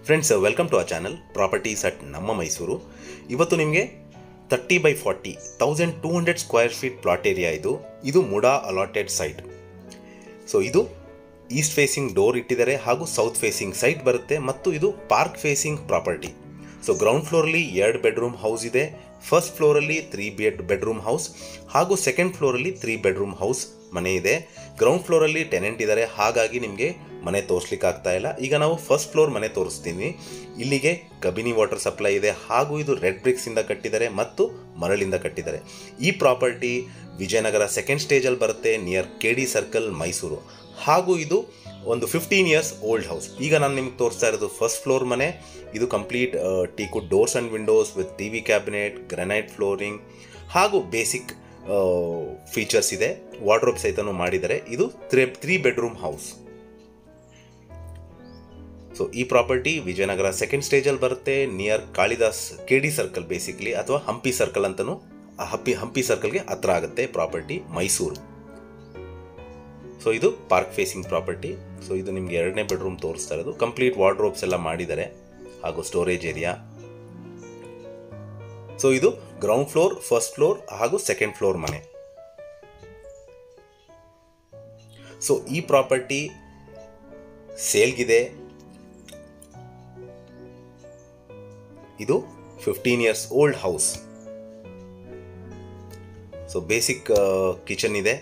friends welcome to uh channel properties at ನಮ್ಮ ಮೈಸೂರು ಇವತ್ತು ನಿಮಗೆ thirty by forty thousand two hundred square feet plot area ಇದು ಇದು MUDA allotted site so ಇದು east facing door ಇಟ್ಟಿದ್ದಾರೆ ಹಾಗೂ ಸೌತ್ ಫೇಸಿಂಗ್ ಸೈಟ್ ಬರುತ್ತೆ ಮತ್ತು ಇದು park facing property so ground ಫ್ಲೋರಲ್ಲಿ ಎರಡು ಬೆಡ್ರೂಮ್ ಹೌಸ್ ಇದೆ ಫಸ್ಟ್ ಫ್ಲೋರಲ್ಲಿ ತ್ರೀ ಬೆಡ್ ಬೆಡ್ರೂಮ್ ಹೌಸ್ ಹಾಗೂ ಸೆಕೆಂಡ್ ಫ್ಲೋರಲ್ಲಿ ತ್ರೀ ಬೆಡ್ರೂಮ್ ಹೌಸ್ ಮನೆ ಇದೆ ಗ್ರೌಂಡ್ ಫ್ಲೋರಲ್ಲಿ ಟೆನೆಂಟ್ ಇದ್ದಾರೆ ಹಾಗಾಗಿ ನಿಮಗೆ ಮನೆ ತೋರಿಸ್ಲಿಕ್ಕೆ ಆಗ್ತಾ ಇಲ್ಲ ಈಗ ನಾವು ಫಸ್ಟ್ ಫ್ಲೋರ್ ಮನೆ ತೋರಿಸ್ತೀನಿ ಇಲ್ಲಿಗೆ ಕಬಿನಿ ವಾಟರ್ ಸಪ್ಲೈ ಇದೆ ಹಾಗೂ ಇದು ರೆಡ್ ಬ್ರಿಕ್ಸ್ ಇಂದ ಕಟ್ಟಿದ್ದಾರೆ ಮತ್ತು ಮರಳಿಂದ ಕಟ್ಟಿದ್ದಾರೆ ಈ ಪ್ರಾಪರ್ಟಿ ವಿಜಯನಗರ ಸೆಕೆಂಡ್ ಸ್ಟೇಜಲ್ಲಿ ಬರುತ್ತೆ near K D circle Mysuru ಹಾಗೂ ಇದು ಒಂದು ಫಿಫ್ಟೀನ್ ಇಯರ್ಸ್ ಓಲ್ಡ್ ಹೌಸ್ ಈಗ ನಾನು ನಿಮ್ಗೆ ತೋರಿಸ್ತಾ ಇರೋದು ಫಸ್ಟ್ ಫ್ಲೋರ್ ಮನೆ ಇದು complete teakwood doors and windows with T V cabinet granite flooring ಹಾಗೂ ಬೇಸಿಕ್ ಫೀಚರ್ಸ್ ಇದೆ ವಾರ್ಡ್ರೋಬ್ ಸಹಿತನೂ ಮಾಡಿದ್ದಾರೆ ಇದು three three bedroom house so ಈ ಪ್ರಾಪರ್ಟಿ ವಿಜಯನಗರ ಸೆಕೆಂಡ್ ಸ್ಟೇಜಲ್ಲಿ ಬರುತ್ತೆ near Kalidas K D circle basically ಅಥವಾ ಹಂಪಿ ಸರ್ಕಲ್ ಅಂತಲೂ ಹಂಪಿ ಹಂಪಿ ಸರ್ಕಲ್ಗೆ ಹತ್ರ ಆಗುತ್ತೆ ಪ್ರಾಪರ್ಟಿ ಮೈಸೂರು ಸೊ ಇದು ಪಾರ್ಕ್ ಫೇಸಿಂಗ್ ಪ್ರಾಪರ್ಟಿ ಸೊ ಇದು ನಿಮ್ಗೆ ಎರಡನೇ ಬೆಡ್ರೂಮ್ ತೋರಿಸ್ತಾ ಇರೋದು ಕಂಪ್ಲೀಟ್ ವಾರ್ಡ್ರೋಬ್ಸ್ ಎಲ್ಲ ಮಾಡಿದ್ದಾರೆ ಹಾಗೂ ಸ್ಟೋರೇಜ್ ಏರಿಯಾ ಸೊ ಇದು ಗ್ರೌಂಡ್ ಫ್ಲೋರ್ ಫಸ್ಟ್ ಫ್ಲೋರ್ ಹಾಗೂ ಸೆಕೆಂಡ್ ಫ್ಲೋರ್ ಮನೆ ಸೊ ಈ ಪ್ರಾಪರ್ಟಿ ಸೇಲ್ಗಿದೆ ಇದು fifteen years old house so basic kitchen ಇದೆ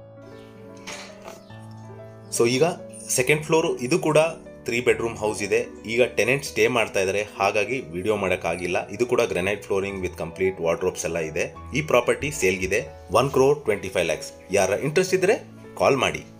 ಸೊ ಈಗ ಸೆಕೆಂಡ್ ಫ್ಲೋರು ಇದು ಕೂಡ ತ್ರೀ ಬೆಡ್ರೂಮ್ ಹೌಸ್ ಇದೆ ಈಗ ಟೆನೆಂಟ್ ಸ್ಟೇ ಮಾಡ್ತಾ ಇದ್ದಾರೆ ಹಾಗಾಗಿ ವಿಡಿಯೋ ಮಾಡೋಕ್ಕಾಗಿಲ್ಲ ಇದು ಕೂಡ granite flooring with complete wardrobes ಎಲ್ಲ ಇದೆ ಈ ಪ್ರಾಪರ್ಟಿ ಸೇಲ್ಗಿದೆ one crore twenty five lakhs ಯಾರ ಇಂಟ್ರೆಸ್ಟ್ ಇದ್ದರೆ ಕಾಲ್ ಮಾಡಿ